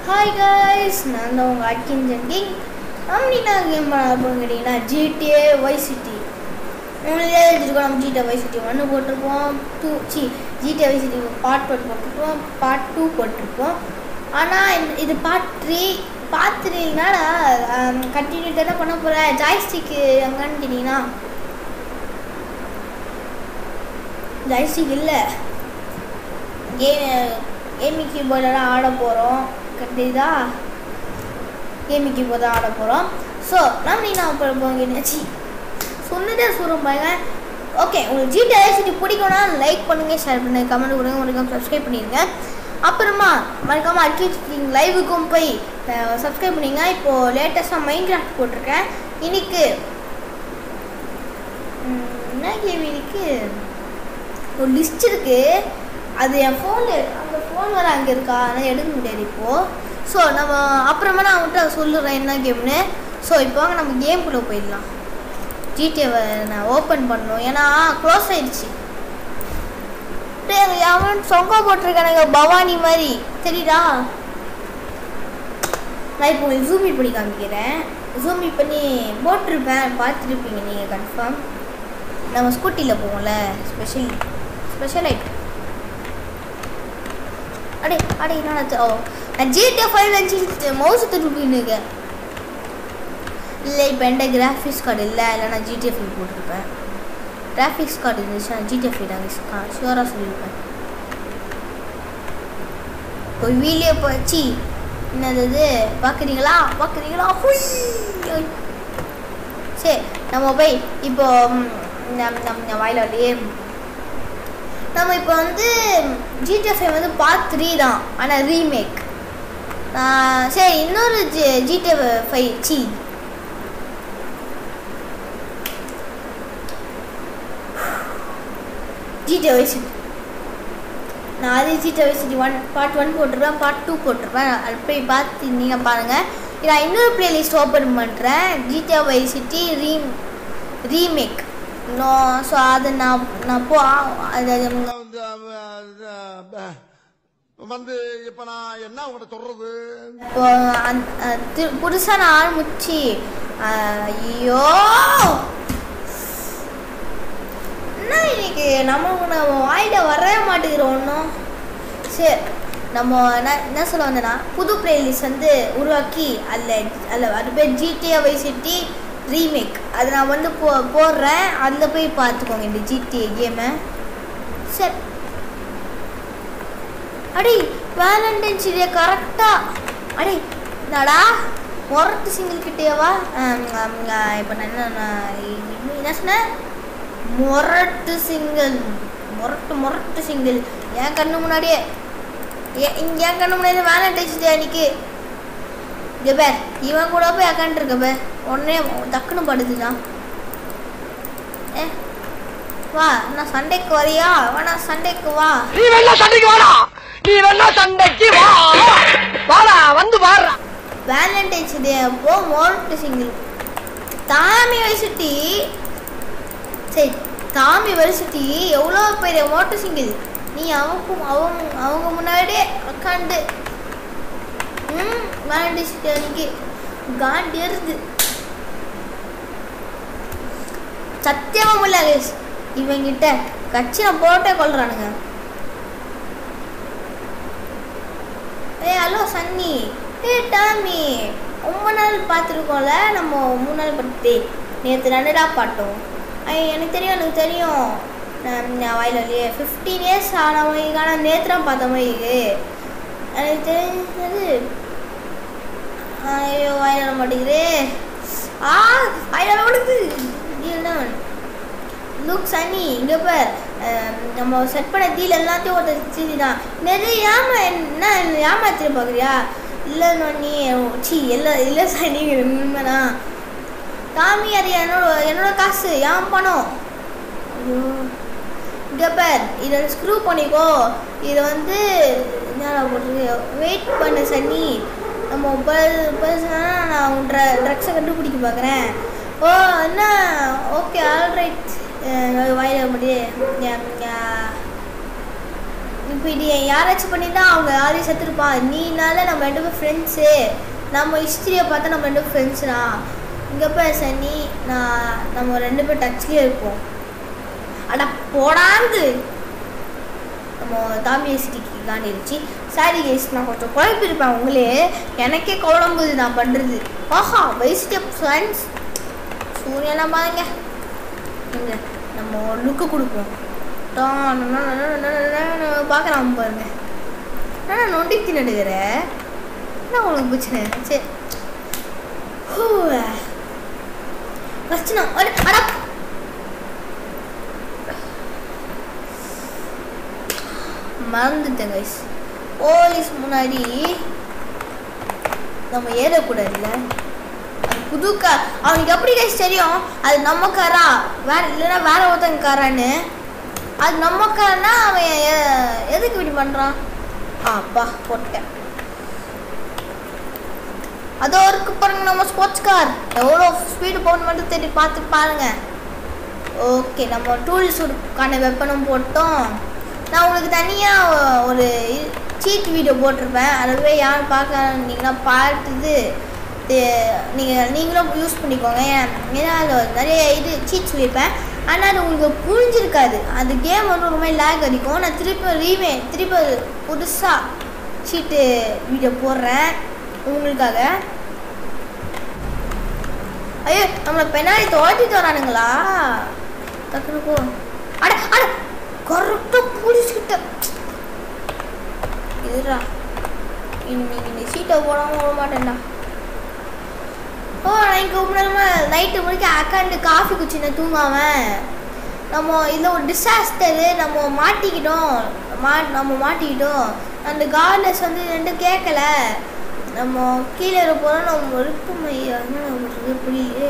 Hi guys நான் தான் உங்கள் அட்கின் ஜங்கிங் நம்ம நான் கேம் பண்ண கேட்டிங்கன்னா ஜிடிஏ ஒய் சிட்டி உங்களே எழுதிருக்கோம் நம்ம ஜிடிஏ ஒய் சிட்டி ஒன்று போட்டிருப்போம் டூ சி ஜிடிஏ ஒய் சிட்டி பார்ட் ஒன் போட்டிருப்போம் பார்ட் டூ போட்டிருப்போம் ஆனால் இந்த இது பார்ட் த்ரீ பார்ட் த்ரீனால கண்டினியூ தானே பண்ண போகிறேன் ஜாய்ஸ்டிக்கு எங்கன்னு கேட்டிங்கன்னா ஜாய்ஸ்டிக் இல்லை கேம் கேமிங் கீபோர்டில் ஆட போகிறோம் கண்டிதா கேமிங் கீபோர்ட் தான் ஆட போகிறோம் ஸோ நம்ம என்ன பண்ண போகிறோம் சி சொன்னதே சொல்கிறோம் பாருங்க ஓகே உங்களுக்கு ஜிடி ஐசிடி பிடிக்கும்னா லைக் பண்ணுங்கள் ஷேர் பண்ணுங்கள் கமெண்ட் கொடுங்க மறக்காம சப்ஸ்கிரைப் பண்ணிடுங்க அப்புறமா மறக்காமல் அட்கிங் லைவுக்கும் போய் சப்ஸ்கிரைப் பண்ணிங்க இப்போது லேட்டஸ்ட்டாக மைண்ட் கிராஃப்ட் போட்டிருக்கேன் இன்னைக்கு ம், என்ன கேம் இன்னைக்கு ஒரு லிஸ்ட் இருக்கு அது என் ஃபோனில் அந்த ஃபோன் வர அங்கே இருக்கா ஆனால் எடுக்க முடியாது இப்போது ஸோ நம்ம அப்புறமா நான் அவன்கிட்ட சொல்லுறேன் என்ன கேம்னு ஸோ இப்போ வாங்க நம்ம கேம்குள்ளே போயிடலாம் ஜிடிஏவை நான் ஓப்பன் பண்ணணும் ஏன்னா க்ளோஸ் ஆயிடுச்சு டேய், அவன் சொங்கா போட்டிருக்கானுங்க பவானி மாதிரி தெரியுதா நான் இப்போ உங்களுக்கு ஜூமி பண்ணி காமிக்கிறேன் ஜூமி பண்ணி போட்டிருப்பேன் பார்த்துருப்பீங்க நீங்கள் கன்ஃபார்ம் நம்ம ஸ்கூட்டியில் போவோம்ல ஸ்பெஷல் ஸ்பெஷல் ஐட்டம் அடே அடே நான் ஓ நான் ஜிடிஏ ஃபைவ் வச்சு மவுஸ் திருப்பின்னு இருக்கேன் இல்லை இப்போ என்கிட்ட கிராஃபிக்ஸ் கார்டு இல்லை இல்லை நான் ஜிடிஏ ஃபைவ் போட்டிருப்பேன் கிராஃபிக்ஸ் கார்டு இருந்துச்சு நான் ஜிடிஏ ஃபைவ் நாங்கள் ஷுவராக சொல்லியிருப்பேன் இப்போ வீலியே போச்சு என்னது இது பார்க்குறீங்களா பார்க்குறீங்களா ஹுய் ஐ. சரி நம்ம போய் இப்போ ம், நம் நம் நம் வாயில அப்படியே நம்ம இப்போ வந்து ஜிடிஎஃப்ஐ வந்து பார்ட் த்ரீ தான் ஆனால் ரீமேக் சரி இன்னொரு G GTF five C GTF vice நான் அது GTF vice one part one போட்டிருப்பேன் பார்ட் டூ போட்டிருப்பேன் அது போய் பார்த்து நீங்கள் பாருங்கள் நான் இன்னொரு பிளேலிஸ்ட் ஓப்பன் பண்ணுறேன் ஜிடிஎஃப் வை சிட்டி ரீம் ரீமேக் நோ ஸோ அது நான் நான் போ அது அது வந்து, அஹ், அஹ், வந்து இப்ப நான் என்ன உங்கள்கிட்ட சொல்றது இப்போ அந்த- அஹ் தி- புதுசா நான் ஆரம்பிச்சு அஹ், ஐயோ என்ன இன்னைக்கு நமக்கு நம்ம வாயில வரவே மாட்டேங்கிற ஒன்றும் சரி நம்ம என்ன என்ன சொல்ல வந்தேன்னா புது பிளேலிஸ்ட் வந்து உருவாக்கி அதில் அதில் அது பேர் ஜிடிஏ வை சிட்டி ரீமேக் அது நான் வந்து போ போடுறேன் அதில் போய் பார்த்துக்கோங்க இந்த ஜிடிஏ கேமை சரி அடி வேலண்டைன்ஸ் டே கரெக்டாக அடி என்னடா முரட்டு சிங்கிள் கிட்டேவா இப்போ நான் என்ன நான் இன்னும் என்ன சொன்னேன் முரட்டு சிங்கிள் முரட்டு முரட்டு சிங்கிள் என் கண்ணு முன்னாடியே ஏ- இங்க என் கண்ணு முன்னாடி வேலண்டைன்ஸ் டே அன்னைக்கு இங்க பேர் இவன் கூட போய் உக்காந்துருக்க பே உடனே டக்குன்னு படுத்துதான் ஏ வா நான் சண்டைக்கு வரியா வேணா சண்டைக்கு வா நீ வேணா சண்டைக்கு வாடா நீ வேணா சண்டைக்கு வா வாடா வந்து பாடுறா வேலண்டைன்ஸ் டே அப்போ மோரட்டு சிங்கிள் தாமி வயசுட்டி சரி தாமி வயசுட்டி எவ்வளோ பெரிய மோட்டு சிங்கிள் நீ அவங்க அவங்க அவங்க முன்னாடியே உக்காண்டு ம் வேலண்டைன்ஸ் டே அன்னைக்கு காண்டி எறுது சத்தியமா முடியல guys. இவங்கிட்ட கட்சியை போட்டே கொள்றானுங்க ஏய் ஹலோ சன்னி ஏய் டாமி ரொம்ப நாள் பார்த்துருக்கோம்ல நம்ம மூணு நாள் பட்டு நேற்று ரெண்டுடா பாட்டோம் ஐய் எனக்கு தெரியும் எனக்கு தெரியும் நான் நான் வாயில் இல்லையே ஃபிஃப்டீன் இயர்ஸ் ஆன மாதிரி ஆனால் நேற்று தான் பார்த்த மாதிரி இருக்கு எனக்கு தெரிஞ்சது ஐயோ வாயில் வர மாட்டேங்குது ஆ வாயில் வர மாட்டேங்குது லுக் சனி இங்கே பார் அஹ், நம்ம செட் பண்ண தீல் எல்லாத்தையும் ஒரு சீதி தான் நிறைய ஏமா என்ன ஏமாத்திர பார்க்குறியா இல்லை நோனி சி இல்லை இல்லை சனி உண்மைதான் காமி அது என்னோட என்னோட காசு ஏன் பணம் ஐயோ இங்கே பார் இதை ஸ்க்ரூ பண்ணிக்கோ இதை வந்து என்னடா போட்டிருக்கு வெயிட் பண்ண சனி நம்ம பர்சனாக நான் உன் ட்ர ட்ரக்ஸை கண்டுபிடிக்க பார்க்குறேன் ஓ என்ன ஓகே ஆல்ரைட் வாயில முடியே இப்போ இது யாராச்சும் பண்ணியிருந்தா அவங்க யாரையும் செத்துருப்பான் நீனால நம்ம ரெண்டு பேரும் ஃப்ரெண்ட்ஸு நம்ம ஹிஸ்ட்ரியை பார்த்தா நம்ம ரெண்டு பேரும் ஃப்ரெண்ட்ஸ்னா இங்கே போய் சனி நான் நம்ம ரெண்டு பேரும் டச்லேயே இருப்போம் அட போடாந்து நம்ம தாமி ஹிஸ்ட்ரிக்கு காண்டிருச்சு சாரி கேஸ் நான் கொஞ்சம் குழப்பிருப்பேன் உங்களே எனக்கே குழம்புது நான் பண்ணுறது ஆஹா வயசுக்கு ஃப்ரெண்ட்ஸ் சூரியெல்லாம் பாருங்க இங்க நம்ம ஒரு லுக்கு கொடுப்போம் பார்க்குறான் பாருங்க நான் நொண்டி தின்னுடுகிற என்ன உனக்கு பிரச்சனை சரி ஃபஸ்ட்டு நான் அட அட மறந்துட்டேன் கைஸ் போலீஸ் முன்னாடி நம்ம ஏறக்கூடாதுல்ல அது புது கார் அவனுக்கு எப்படி கைஸ் தெரியும் அது நம்ம காரா வேற இல்லைன்னா வேற ஒருத்தங்க காரான்னு அது நம்ம காரனா அவன் எ- எதுக்கு இப்படி பண்ணுறான் ஆ அப்பா போட்டேன் அதோ இருக்கு பாருங்க நம்ம ஸ்போர்ட்ஸ் கார் எவ்வளோ ஸ்பீடு போகணும் மட்டும் தேடி பார்த்து பாருங்க ஓகே நம்ம டூல்ஸுக்கான வெப்பனும் போட்டோம் நான் உங்களுக்கு தனியாக ஒரு சீட் வீடியோ போட்டிருப்பேன் அதை போய் யார் பார்க்கறீங்கன்னா பார்த்துட்டு நீங்கள் நீங்களும் யூஸ் பண்ணிக்கோங்க ஏன் ஏன்னா அதில் நிறைய இது சீட்ஸ் வைப்பேன் ஆனால் அது உங்களுக்கு புரிஞ்சிருக்காது அந்த கேம் வந்து ரொம்ப லேக் அடிக்கும் நான் திருப்பி ரீமே திருப்பி புதுசாக சீட்டு வீடியோ போடுறேன் உங்களுக்காக ஐயோ நம்மளை பெண்ணாடி துரத்திட்டு வரானுங்களா டக்குனு போ அட அட கரெக்டாக பிடிச்சிக்கிட்ட இதுடா இன்னைக்கு இந்த சீட்டை போடாமல் விட மாட்டேன்டா ஓ நான் கூப்பிடாம நைட்டு முடிக்க அக்காண்டு காஃபி குச்சின தூங்காம நம்ம இதில் ஒரு டிசாஸ்டரு நம்ம மாட்டிக்கிட்டோம் மா நம்ம மாட்டிக்கிட்டோம் அந்த கார்ட்னஸ் வந்து ரெண்டும் கேட்கல நம்ம கீழே போகிறோம் நம்ம இருப்போம் என்ன புரியலையே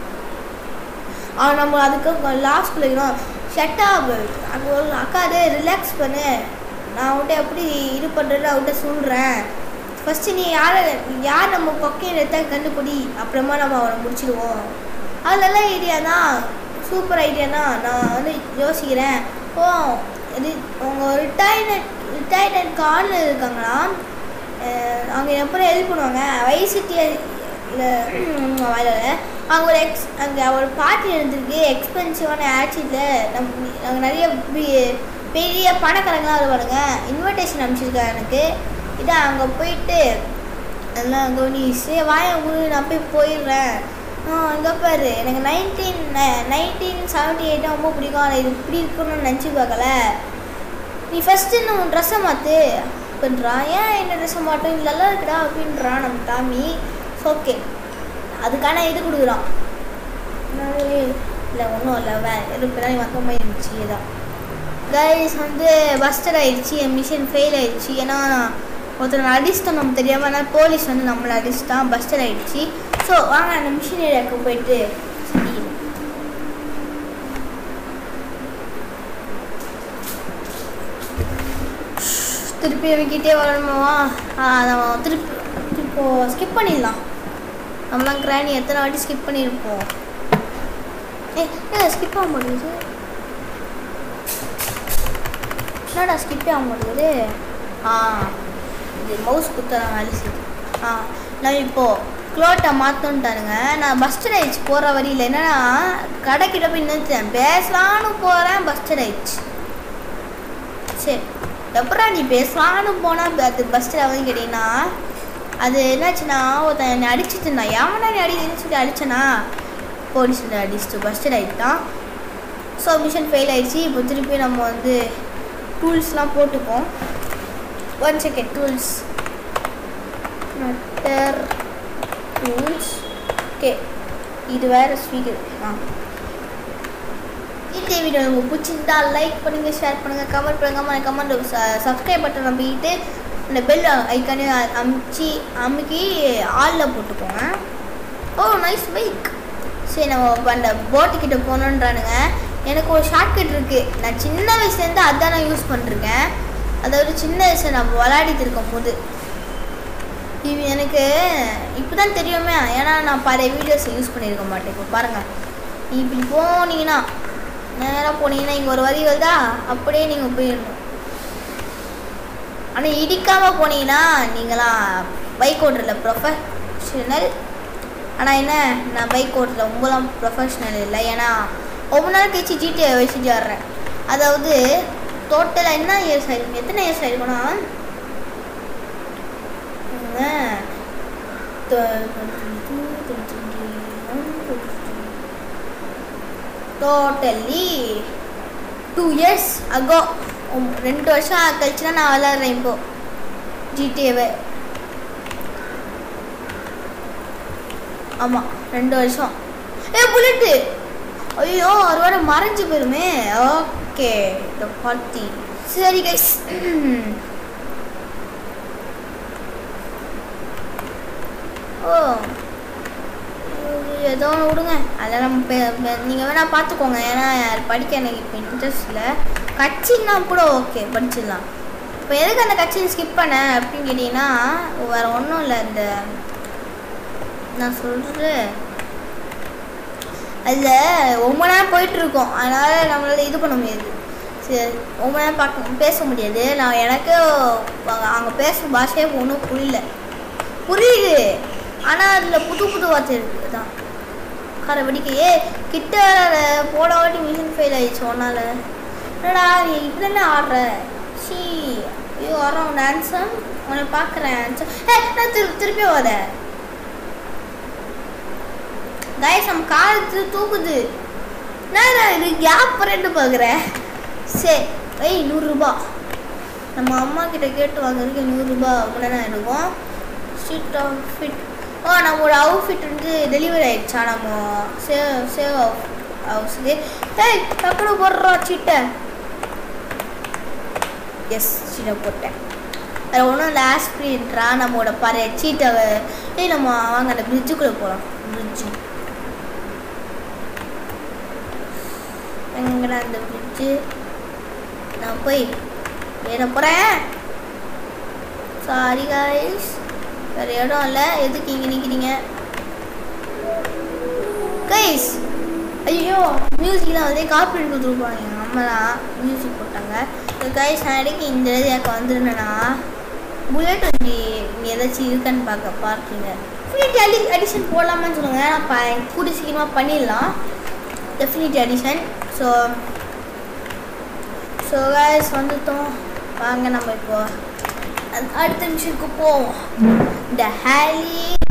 ஆ நம்ம அதுக்கு லாஸ்ட் பிள்ளைக்கணும் ஷட்டாப் அங்கே ஒரு அக்கா அதே ரிலாக்ஸ் பண்ணு நான் அவன்கிட்ட எப்படி இது பண்ணுறது அவன்கிட்ட சொல்கிறேன் ஃபஸ்ட்டு நீ யாரை யார் நம்ம கொக்கையை எடுத்தா கண்டுபிடி அப்புறமா நம்ம அவனை முடிச்சிடுவோம் அது நல்ல ஐடியா தான் சூப்பர் ஐடியா தான் நான் வந்து யோசிக்கிறேன் ஓ இது அவங்க ரிட்டையர்மெண்ட் ரிட்டையர்மெண்ட் கார்டில் இருக்காங்களா அஹ் அவங்க எப்போ ஹெல்ப் பண்ணுவாங்க வயசுக்கு இல்லை அவங்க ஒரு எக்ஸ் அங்கே ஒரு பார்ட்டி இருந்திருக்கு எக்ஸ்பென்சிவான ஆக்சிடில் நம்ம அங்கே நிறைய பி- பெரிய பணக்காரங்களாம் வருவானுங்க இன்விடேஷன் அனுப்பிச்சிருக்காங்க எனக்கு இதான் அங்கே போயிட்டு எல்லாம் கவனிச்சு வாய முழு நான் போய் போயிடுறேன் ஆ அங்கே பாரு எனக்கு நைன்டீன் நைன்டீன் செவன்ட்டி எயிட் ரொம்ப பிடிக்கும் ஆனால் இது இப்படி இருக்கணும்னு நினச்சி பார்க்கல நீ ஃபஸ்ட்டு இன்னும் உன் ட்ரெஸ்ஸை மாற்று அப்படின்றான் ஏன் என்ன ட்ரெஸ்ஸை மாட்டோம் இது நல்லா இருக்குடா அப்படின்றான் நம்ம தாமி ஓகே அதுக்கான இது கொடுக்குறான் இல்லை ஒன்றும் இல்லை வே எதுவும் பின்னாடி மொத்தம் மாதிரி இருந்துச்சு இதான் கைஸ் வந்து பஸ்டர் ஆயிடுச்சு என் மிஷின் ஃபெயில் ஆயிடுச்சு ஏன்னா ஒருத்தர் அடிச்சிட்டோம் நம்ம தெரியாமல் ஆனால் போலீஸ் வந்து நம்மளை அடிச்சிட்டான் பஸ்டர் ஆயிடுச்சு ஸோ வாங்க அந்த மிஷின் ஏரியாவுக்கு போயிட்டு சரி திருப்பி அவங்கிட்டே வரணுமா ஆ, நம்ம திருப்பி இப்போ ஸ்கிப் பண்ணிடலாம் நம்மலாம் கிராணி எத்தனை வாட்டி ஸ்கிப் பண்ணியிருப்போம் ஏ ஏ ஸ்கிப் ஆக மாட்டேங்குது என்னடா ஸ்கிப்பே ஆக மாட்டேங்குது ஆ இது மவுஸ் குத்த வேலை செய்யுது ஆ நான் இப்போது க்ளோட்டை மாற்றோன்ட்டானுங்க நான் பஸ்டர் ஆயிடுச்சு போகிற வழியில் என்னன்னா கடைக்கிட்ட போய் நிறுத்தேன் பேசலான்னு போகிறேன் பஸ்டர் ஆயிடுச்சு சரி எப்பறம் நீ பேசலான்னு போனால் அது பஸ்ஸில் வந்து கேட்டிங்கன்னா அது என்னாச்சுன்னா ஒருத்தன் என்னை அடிச்சிட்டு இருந்தான் ஏமனா நீ அடிக்கிறேன்னு சொல்லி அடிச்சனா போலீஸ் வந்து அடிச்சுட்டு பஸ்டர் ஆகிட்டான் ஸோ மிஷன் ஃபெயில் ஆயிடுச்சு இப்போ திருப்பி நம்ம வந்து டூல்ஸ்லாம் போட்டுப்போம் one second tools matter tools okay இது வேறு ஸ்பீக்கர் ஆ இந்த வீடியோ உங்களுக்கு பிடிச்சிருந்தா லைக் பண்ணுங்க ஷேர் பண்ணுங்க கமெண்ட் பண்ணுங்க கமெண்ட் சப்ஸ்கிரைப் பட்டன் நம்பிக்கிட்டு அந்த பெல் ஐக்கானே அமுச்சி அமுக்கி ஆளில் போட்டுக்கோங்க ஓ நைஸ் பைக் சரி நம்ம இப்ப அந்த போட்டுக்கிட்ட போகணுன்றானுங்க எனக்கு ஒரு ஷார்ட்கட் இருக்குது நான் சின்ன வயசுலேருந்து அதான் நான் யூஸ் பண்ணிருக்கேன் அதாவது சின்ன வயசில் நம்ம விளையாடிட்டு இருக்கும் போது இது எனக்கு இப்போ தான் தெரியுமே ஏன்னா நான் பழைய வீடியோஸ் யூஸ் பண்ணியிருக்க மாட்டேன் இப்போ பாருங்கள் இப்படி போனீங்கன்னா நேராக போனீங்கன்னா இங்கே ஒரு வரி வருதா அப்படியே நீங்கள் போயிடணும் ஆனால் இடிக்காமல் போனீங்கன்னா நீங்களாம் பைக் ஓட்டுறதுல ப்ரொஃபஷனல் ஆனால் என்ன நான் பைக் ஓட்டுறதுல ரொம்பலாம் ப்ரொஃபஷனல் இல்லை ஏன்னா ஒவ்வொரு நாள் கழிச்சு ஜிடிஏ வச்சுட்டு வர்றேன் அதாவது டோட்டலாக என்ன இயர்ஸ் ஆயிருக்கும் எத்தனை இயர்ஸ் ஆயிருக்கும்னா டோட்டலி டூ இயர்ஸ் அகோ ரெண்டு வருஷம் கழிச்சுனா நான் விளாட்றேன் இப்போ ஜிடிஏவை ஆமாம் ரெண்டு வருஷம் ஏ புல்லட்டு ஐயோ ஒரு வார மறைஞ்சு போயிருமே ஓகே இந்த பார்த்தி சரி கைஸ் ஓ ஏதோ ஒன்று விடுங்க அதெல்லாம் நம்ம நீங்கள் வேணால் பார்த்துக்கோங்க ஏன்னா படிக்க எனக்கு இப்போ இன்ட்ரெஸ்ட் இல்லை கட்சின்னா கூட ஓகே படிச்சிடலாம் இப்போ எதுக்கு அந்த கட்சியை ஸ்கிப் பண்ணேன் அப்படின்னு கேட்டிங்கன்னா வேறு ஒன்றும் இல்லை இந்த நான் சொல்கிறேன் அதில் ரொம்ப நேரம் போயிட்டுருக்கோம் அதனால் நம்மளால் இது பண்ண முடியாது சரி ரொம்ப நேரம் பார்க்க பேச முடியாது நான் எனக்கு அங்கே பேசும் பாஷையே ஒன்றும் புரியல புரியுது ஆனால் அதில் புது புது வார்த்தை இருக்குது தான் காரை வெடிக்கையே கிட்ட வர போன வாட்டி மிஷின் ஃபெயில் ஆயிடுச்சு ஒன்றால் என்னடா நீ இப்படி ஆடுற சி ஐயோ வரோம் டான்ஸும் உன்னை பார்க்குறேன் ஏ நான் திரு திருப்பி வரேன் கைஸ் நம்ம காலத்து தூக்குது நான் இது கேப் ரெண்டு பார்க்குறேன் சரி ஐய் நூறுரூபா நம்ம அம்மா கிட்ட கேட்டு வாங்குறதுக்கு நூறுரூபா முன்னே இருக்கும் ஸ்ட்ரீட் அவுட்ஃபிட் ஓ நம்மளோட அவுட்ஃபிட் வந்து டெலிவரி ஆயிடுச்சா நம்ம சேவ் சேவ் ஹவுஸுக்கு ஏய் டக்குனு போடுறோம் சீட்டை எஸ் சீட்டை போட்டேன் வேறு ஒன்றும் இல்லை ஆஸ்பிரின்ட்ரா நம்மளோட பழைய சீட்டை ஏய் நம்ம வாங்க அந்த பிரிட்ஜுக்குள்ளே போகலாம் பிரிட்ஜு எங்கடா அந்த பிரிட்ஜு நான் போய் ஏற போகிறேன் சாரி காய்ஸ் வேறு இடம் இல்லை எதுக்கு இங்கே நிற்கிறீங்க கைஸ் ஐயோ மியூசிக்லாம் வந்து காப்பீடு கொடுத்துருப்பாங்க எங்கள் அம்மா தான் மியூசிக் போட்டாங்க கைஸ் நான் இடைக்கு இந்த ஏரியாவுக்கு வந்துருந்தேன்னா புல்லட் வண்டி இங்கே ஏதாச்சும் இருக்கான்னு பார்க்க பார்க்கிங்க ஃபினிட்டி அடி அடிஷன் போடலாமான்னு சொல்லுங்கள் நான் ப கூடி சீக்கிரமாக பண்ணிடலாம் definitely addition so so guys வந்துட்டோம் வாங்க நம்ம இப்போ அடுத்த மிஷனுக்கு போவோம் இந்த ஹேலி